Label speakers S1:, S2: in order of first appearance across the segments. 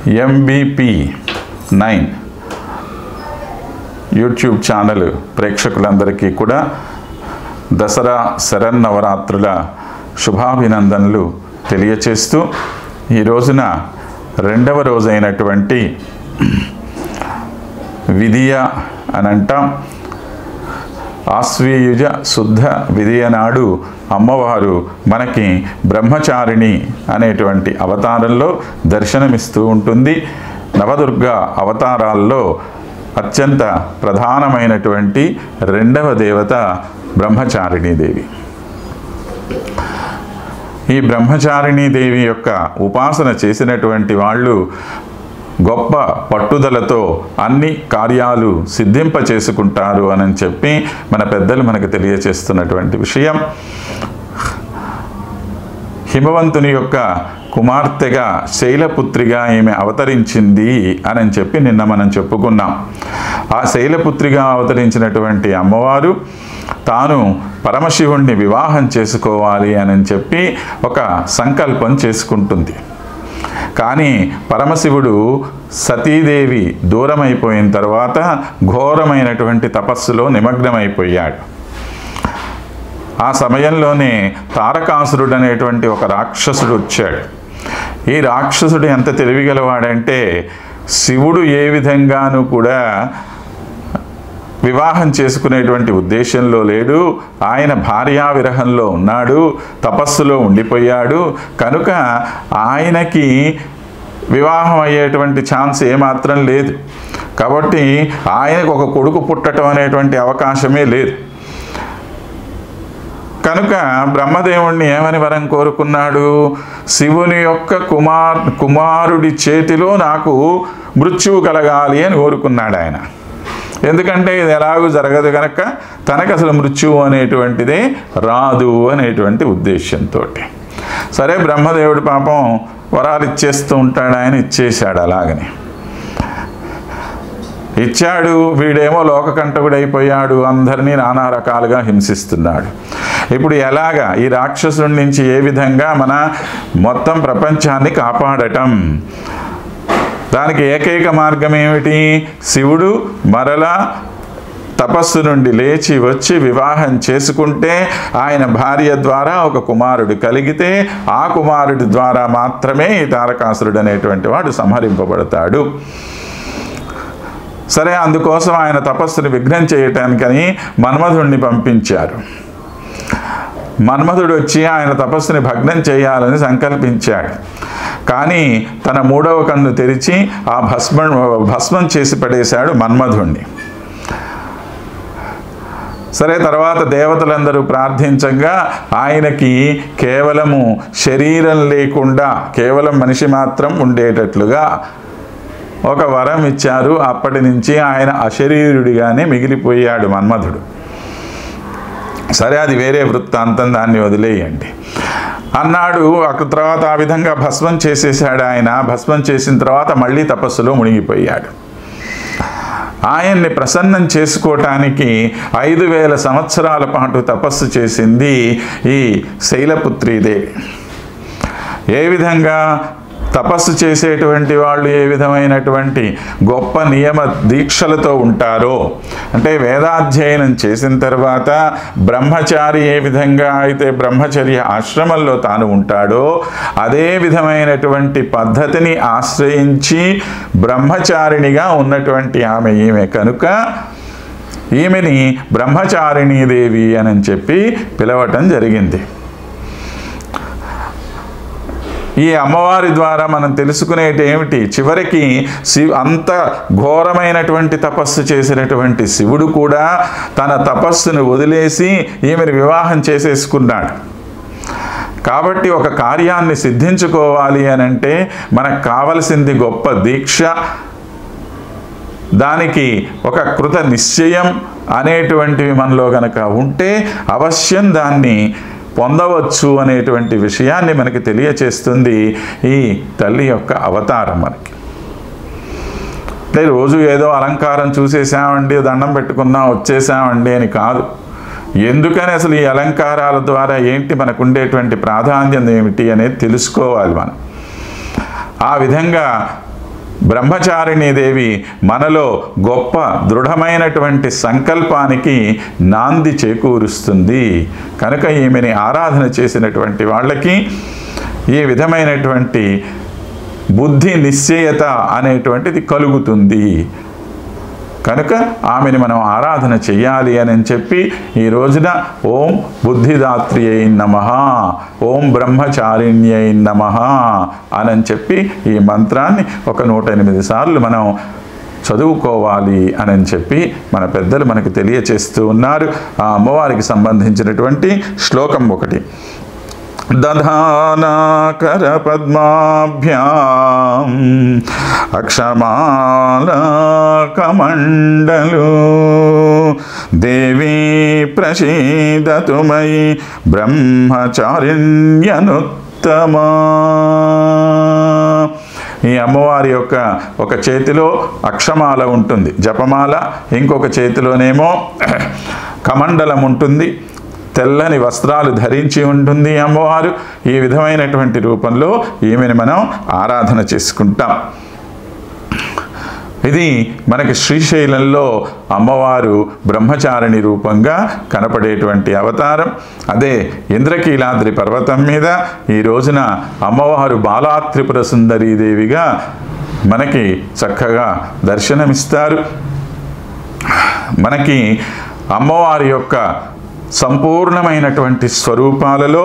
S1: MBP nine YouTube channel ప్రేక్షకులందరికీ కూడా దసరా శరన్నవరాత్రుల శుభాభినందనలు తెలియచేస్తూ ఈ రోజున రెండవ రోజైనటువంటి విధియ అని అంటాం ఆశ్వీయుజ శుద్ధ విధియ నాడు అమ్మవారు మనకి బ్రహ్మచారిణి అనేటువంటి అవతారంలో దర్శనమిస్తూ ఉంటుంది నవదుర్గ అవతారాల్లో అత్యంత ప్రధానమైనటువంటి రెండవ దేవత బ్రహ్మచారిణీ దేవి ఈ బ్రహ్మచారిణీ దేవి యొక్క ఉపాసన చేసినటువంటి వాళ్ళు గొప్ప పట్టుదలతో అన్ని కార్యాలు సిద్ధింప చేసుకుంటారు అని చెప్పి మన పెద్దలు మనకు తెలియచేస్తున్నటువంటి విషయం హిమవంతుని యొక్క కుమార్తెగా శైలపుత్రిగా ఈమె అవతరించింది అని చెప్పి నిన్న మనం చెప్పుకున్నాం ఆ శైలపుత్రిగా అవతరించినటువంటి అమ్మవారు తాను పరమశివుణ్ణి వివాహం చేసుకోవాలి అని చెప్పి ఒక సంకల్పం చేసుకుంటుంది కానీ పరమశివుడు సతీదేవి దూరమైపోయిన తర్వాత ఘోరమైనటువంటి తపస్సులో నిమగ్నమైపోయాడు ఆ సమయంలోనే తారకాసురుడు అనేటువంటి ఒక రాక్షసుడు వచ్చాడు ఈ రాక్షసుడు ఎంత తెలివిగలవాడంటే శివుడు ఏ విధంగానూ కూడా వివాహం చేసుకునేటువంటి ఉద్దేశంలో లేడు ఆయన భార్యా విరహంలో ఉన్నాడు తపస్సులో ఉండిపోయాడు కనుక ఆయనకి వివాహం అయ్యేటువంటి ఛాన్స్ ఏమాత్రం లేదు కాబట్టి ఆయనకు ఒక కొడుకు పుట్టడం అనేటువంటి అవకాశమే లేదు కనుక బ్రహ్మదేవుణ్ణి ఏమని వరం కోరుకున్నాడు శివుని యొక్క కుమార్ కుమారుడి చేతిలో నాకు మృత్యువు కలగాలి అని కోరుకున్నాడు ఆయన ఎందుకంటే ఇది ఎలాగూ జరగదు కనుక తనకు అసలు మృత్యువు అనేటువంటిదే రాదు అనేటువంటి ఉద్దేశంతో సరే బ్రహ్మదేవుడి పాపం వరాలు ఇచ్చేస్తూ ఉంటాడు ఆయన ఇచ్చేశాడు అలాగని ఇచ్చాడు వీడేమో లోకకంటకుడైపోయాడు అందరినీ నానా రకాలుగా హింసిస్తున్నాడు ఇప్పుడు ఎలాగా ఈ రాక్షసుడి నుంచి ఏ విధంగా మన మొత్తం ప్రపంచాన్ని కాపాడటం దానికి ఏకైక మార్గం ఏమిటి శివుడు మరలా తపస్సు నుండి లేచి వచ్చి వివాహం చేసుకుంటే ఆయన భార్య ద్వారా ఒక కుమారుడు కలిగితే ఆ కుమారుడి ద్వారా మాత్రమే ఈ తారకాసురుడు అనేటువంటి వాడు సంహరింపబడతాడు సరే అందుకోసం ఆయన తపస్సుని విఘ్నం చేయటానికని మన్మధుణ్ణి పంపించారు మన్మధుడు వచ్చి ఆయన తపస్సుని భగ్నం చేయాలని సంకల్పించాడు కానీ తన మూడవ కన్ను తెరిచి ఆ భస్మ భస్మం చేసి పడేశాడు మన్మధుణ్ణి సరే తర్వాత దేవతలందరూ ప్రార్థించగా ఆయనకి కేవలము శరీరం లేకుండా కేవలం మనిషి మాత్రం ఉండేటట్లుగా ఒక వరం ఇచ్చారు అప్పటి నుంచి ఆయన అశరీరుడిగానే మిగిలిపోయాడు మన్మధుడు సరే అది వేరే వృత్తాంతం దాన్ని వదిలేయండి అన్నాడు అక్కడ తర్వాత ఆ విధంగా భస్మం చేసేసాడు ఆయన భస్మం చేసిన తర్వాత మళ్ళీ తపస్సులో మునిగిపోయాడు ఆయన్ని ప్రసన్నం చేసుకోవటానికి ఐదు వేల సంవత్సరాల పాటు తపస్సు చేసింది ఈ శైలపుత్రీదేవి ఏ విధంగా తపస్సు చేసేటువంటి వాళ్ళు ఏ విధమైనటువంటి గొప్ప నియమ దీక్షలతో ఉంటారో అంటే వేదాధ్యయనం చేసిన తర్వాత బ్రహ్మచారి ఏ విధంగా అయితే బ్రహ్మచర్య ఆశ్రమంలో తాను ఉంటాడో అదే విధమైనటువంటి పద్ధతిని ఆశ్రయించి బ్రహ్మచారిణిగా ఉన్నటువంటి ఆమె ఈమె కనుక ఈమెని బ్రహ్మచారిణీ దేవి అని చెప్పి పిలవటం జరిగింది ఈ అమ్మవారి ద్వారా మనం తెలుసుకునేటి ఏమిటి చివరికి శివ అంత ఘోరమైనటువంటి తపస్సు చేసినటువంటి శివుడు కూడా తన తపస్సును వదిలేసి ఈమెను వివాహం చేసేసుకున్నాడు కాబట్టి ఒక కార్యాన్ని సిద్ధించుకోవాలి అని అంటే మనకు కావలసింది గొప్ప దీక్ష దానికి ఒక కృత నిశ్చయం అనేటువంటివి మనలో గనక ఉంటే అవశ్యం దాన్ని పొందవచ్చు అనేటువంటి విషయాన్ని మనకి తెలియచేస్తుంది ఈ తల్లి యొక్క అవతారం మనకి అంటే రోజు ఏదో అలంకారం చూసేసామండి దండం పెట్టుకున్నాం వచ్చేసామండి అని కాదు ఎందుకని అసలు ఈ అలంకారాల ద్వారా ఏంటి మనకు ఉండేటువంటి ప్రాధాన్యత ఏమిటి అనేది తెలుసుకోవాలి మనం ఆ విధంగా బ్రహ్మచారిణీ దేవి మనలో గొప్ప దృఢమైనటువంటి సంకల్పానికి నాంది చేకూరుస్తుంది కనుక ఈమెని ఆరాధన చేసినటువంటి వాళ్ళకి ఈ విధమైనటువంటి బుద్ధి నిశ్చయత అనేటువంటిది కలుగుతుంది కనుక ఆమెను మనం ఆరాధన చెయ్యాలి అని చెప్పి ఈ రోజున ఓం బుద్ధిదాత్రి అయి నమ ఓం బ్రహ్మచారిణ్యై నమ అని చెప్పి ఈ మంత్రాన్ని ఒక నూట ఎనిమిది సార్లు మనం చదువుకోవాలి అని చెప్పి మన పెద్దలు మనకు తెలియచేస్తూ ఉన్నారు ఆ అమ్మవారికి సంబంధించినటువంటి శ్లోకం ఒకటి దధానాకర పద్మాభ్యాం అక్షమాలకమండలు దేవీ ప్రసీదతు మయి బ్రహ్మచారిణ్యనుత్తమా ఈ అమ్మవారి యొక్క ఒక చేతిలో అక్షమాల ఉంటుంది జపమాల ఇంకొక చేతిలోనేమో కమండలం ఉంటుంది తెల్లని వస్త్రాలు ధరించి ఉంటుంది ఈ అమ్మవారు ఈ విధమైనటువంటి రూపంలో ఈమెను మనం ఆరాధన చేసుకుంటాం ఇది మనకి శ్రీశైలంలో అమ్మవారు బ్రహ్మచారిణి రూపంగా కనపడేటువంటి అవతారం అదే ఇంద్రకీలాద్రి పర్వతం మీద ఈ రోజున అమ్మవారు బాలాత్రిపుర సుందరీదేవిగా మనకి చక్కగా దర్శనమిస్తారు మనకి అమ్మవారి యొక్క సంపూర్ణమైనటువంటి స్వరూపాలలో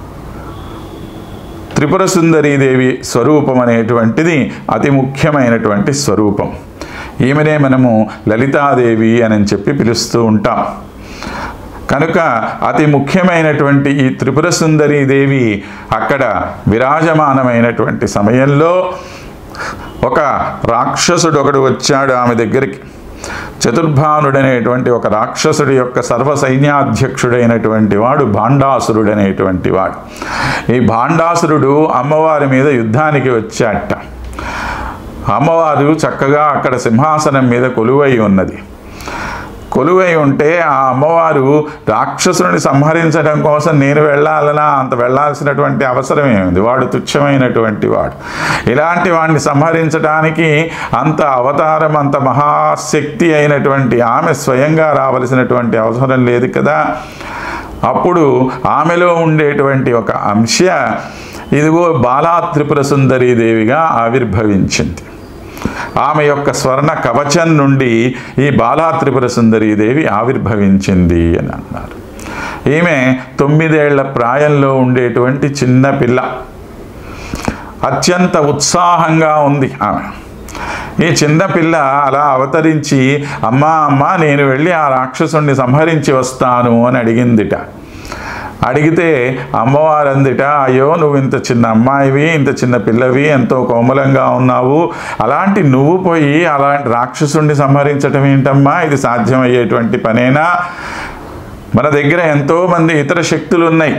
S1: త్రిపుర సుందరీదేవి స్వరూపం అనేటువంటిది అతి ముఖ్యమైనటువంటి స్వరూపం ఈమెనే మనము లలితాదేవి అని చెప్పి పిలుస్తూ ఉంటాం కనుక అతి ముఖ్యమైనటువంటి ఈ త్రిపుర సుందరీదేవి అక్కడ విరాజమానమైనటువంటి సమయంలో ఒక రాక్షసుడు ఒకడు వచ్చాడు ఆమె దగ్గరికి చతుర్భానుడనేటువంటి ఒక రాక్షసుడి యొక్క సర్వ సైన్యాధ్యక్షుడైనటువంటి వాడు భాండాసురుడనేటువంటి వాడు ఈ భాండాసురుడు అమ్మవారి మీద యుద్ధానికి వచ్చాట అమ్మవారు చక్కగా అక్కడ సింహాసనం మీద కొలువై ఉన్నది కొలువై ఉంటే ఆ అమ్మవారు రాక్షసుని సంహరించడం కోసం నేను వెళ్ళాలనా అంత వెళ్ళాల్సినటువంటి అవసరం ఏమింది వాడు తుచ్చమైనటువంటి వాడు ఇలాంటి వాడిని సంహరించడానికి అంత అవతారం అంత మహాశక్తి అయినటువంటి ఆమె స్వయంగా రావలసినటువంటి అవసరం లేదు కదా అప్పుడు ఆమెలో ఉండేటువంటి ఒక అంశ ఇదిగో బాలా త్రిపుర సుందరీదేవిగా ఆవిర్భవించింది ఆమె యొక్క స్వర్ణ కవచం నుండి ఈ బాలా త్రిపుర సుందరీదేవి ఆవిర్భవించింది అని అన్నారు ఈమె తొమ్మిదేళ్ల ప్రాయంలో ఉండేటువంటి చిన్న పిల్ల అత్యంత ఉత్సాహంగా ఉంది ఆమె ఈ చిన్న పిల్ల అలా అవతరించి అమ్మా అమ్మా నేను వెళ్ళి ఆ రాక్షసుణ్ణి సంహరించి వస్తాను అని అడిగిందిట అడిగితే అమ్మవారు అందిట అయ్యో నువ్వు ఇంత చిన్న అమ్మాయివి ఇంత చిన్న పిల్లవి ఎంతో కోమలంగా ఉన్నావు అలాంటి నువ్వు పోయి అలాంటి రాక్షసుణ్ణి సంహరించటం ఏంటమ్మా ఇది సాధ్యమయ్యేటువంటి పనేనా మన దగ్గర ఎంతోమంది ఇతర శక్తులు ఉన్నాయి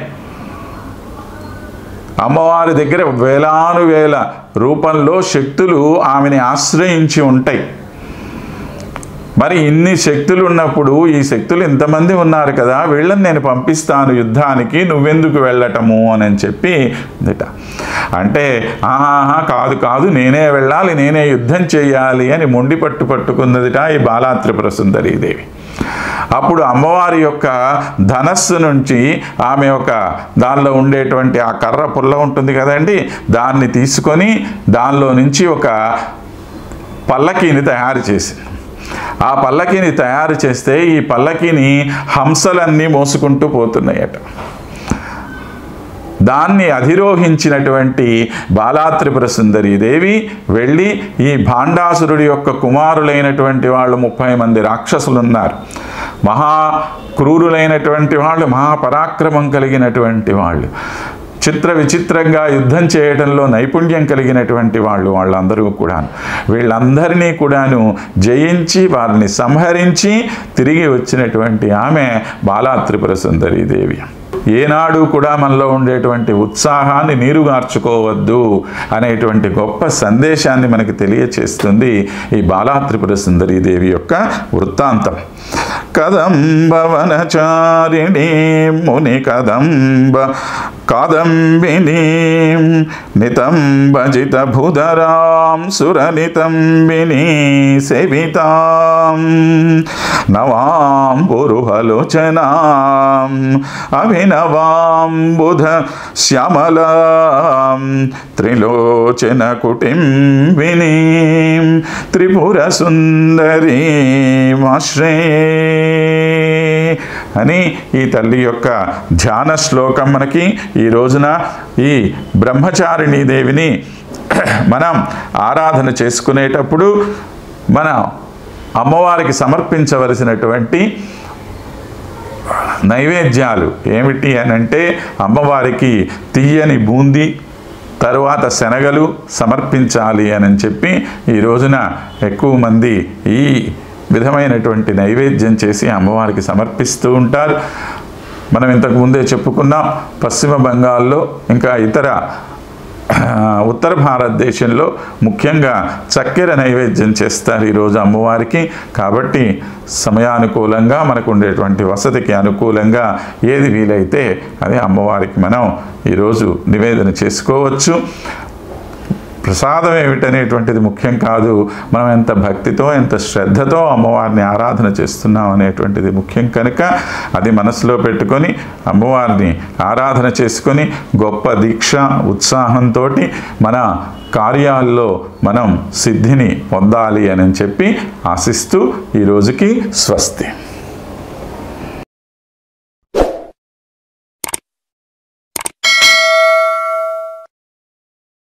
S1: అమ్మవారి దగ్గర వేలాను వేల రూపంలో శక్తులు ఆమెని ఆశ్రయించి ఉంటాయి మరి ఇన్ని శక్తులు ఉన్నప్పుడు ఈ శక్తులు ఇంతమంది ఉన్నారు కదా వీళ్ళని నేను పంపిస్తాను యుద్ధానికి నువ్వెందుకు వెళ్ళటము అని చెప్పి దిట అంటే ఆహా కాదు కాదు నేనే వెళ్ళాలి నేనే యుద్ధం చేయాలి అని మొండి పట్టు పట్టుకున్నదిట ఈ బాలాత్రిపుర సుందరీదేవి అప్పుడు అమ్మవారి యొక్క ధనస్సు నుంచి ఆమె ఒక దానిలో ఉండేటువంటి ఆ కర్ర పుల్ల ఉంటుంది కదండి దాన్ని తీసుకొని దానిలో నుంచి ఒక పల్లకీని తయారు చేసింది ఆ పల్లకీని తయారు చేస్తే ఈ పల్లకీని హంసలన్నీ మోసుకుంటూ పోతున్నాయట దాన్ని అధిరోహించినటువంటి బాలాత్రిపుర సుందరీదేవి వెళ్ళి ఈ భాండాసురుడి యొక్క కుమారులైనటువంటి వాళ్ళు ముప్పై మంది రాక్షసులు ఉన్నారు మహా క్రూరులైనటువంటి వాళ్ళు మహాపరాక్రమం కలిగినటువంటి వాళ్ళు చిత్ర విచిత్రంగా యుద్ధం చేయడంలో నైపుణ్యం కలిగినటువంటి వాళ్ళు వాళ్ళందరూ కూడాను వీళ్ళందరినీ కూడాను జయించి వారిని సంహరించి తిరిగి వచ్చినటువంటి ఆమె బాలా త్రిపుర సుందరీదేవి ఏనాడు కూడా మనలో ఉండేటువంటి ఉత్సాహాన్ని నీరుగార్చుకోవద్దు అనేటువంటి గొప్ప సందేశాన్ని మనకి తెలియచేస్తుంది ఈ బాలా త్రిపుర సుందరీ దేవి యొక్క వృత్తాంతం కదంబవనచారిణీ ముని కదంబ కాదంబినీం నితంబజిత భుధరాం సురనితంబినీ సేవితాం నవాం పురుహలోచనాం అభినవాం బుధ శ్యామలాం త్రిలోచన కుటింబినీం త్రిపుర సుందరీమాశ్రే అని ఈ తల్లి యొక్క ధ్యాన శ్లోకం మనకి ఈ రోజున ఈ బ్రహ్మచారిణీ దేవిని మనం ఆరాధన చేసుకునేటప్పుడు మన అమ్మవారికి సమర్పించవలసినటువంటి నైవేద్యాలు ఏమిటి అని అంటే అమ్మవారికి తీయని బూందీ తరువాత శనగలు సమర్పించాలి అని చెప్పి ఈ రోజున ఎక్కువ మంది ఈ విధమైనటువంటి నైవేద్యం చేసి అమ్మవారికి సమర్పిస్తూ ఉంటారు మనం ఇంతకు ముందే చెప్పుకున్నాం పశ్చిమ బంగాల్లో ఇంకా ఇతర ఆ, ఉత్తర భారతదేశంలో ముఖ్యంగా చక్కెర నైవేద్యం చేస్తారు ఈరోజు అమ్మవారికి కాబట్టి సమయానుకూలంగా మనకు ఉండేటువంటి వసతికి అనుకూలంగా ఏది వీలైతే అది అమ్మవారికి మనం ఈరోజు నివేదన చేసుకోవచ్చు ప్రసాదం ఏమిటనేటువంటిది ముఖ్యం కాదు మనం ఎంత భక్తితో ఎంత శ్రద్ధతో అమ్మవారిని ఆరాధన చేస్తున్నాం అనేటువంటిది ముఖ్యం కనుక అది మనసులో పెట్టుకొని అమ్మవారిని ఆరాధన చేసుకొని గొప్ప దీక్ష ఉత్సాహంతో మన కార్యాల్లో మనం సిద్ధిని పొందాలి అని చెప్పి ఆశిస్తూ ఈ రోజుకి స్వస్తి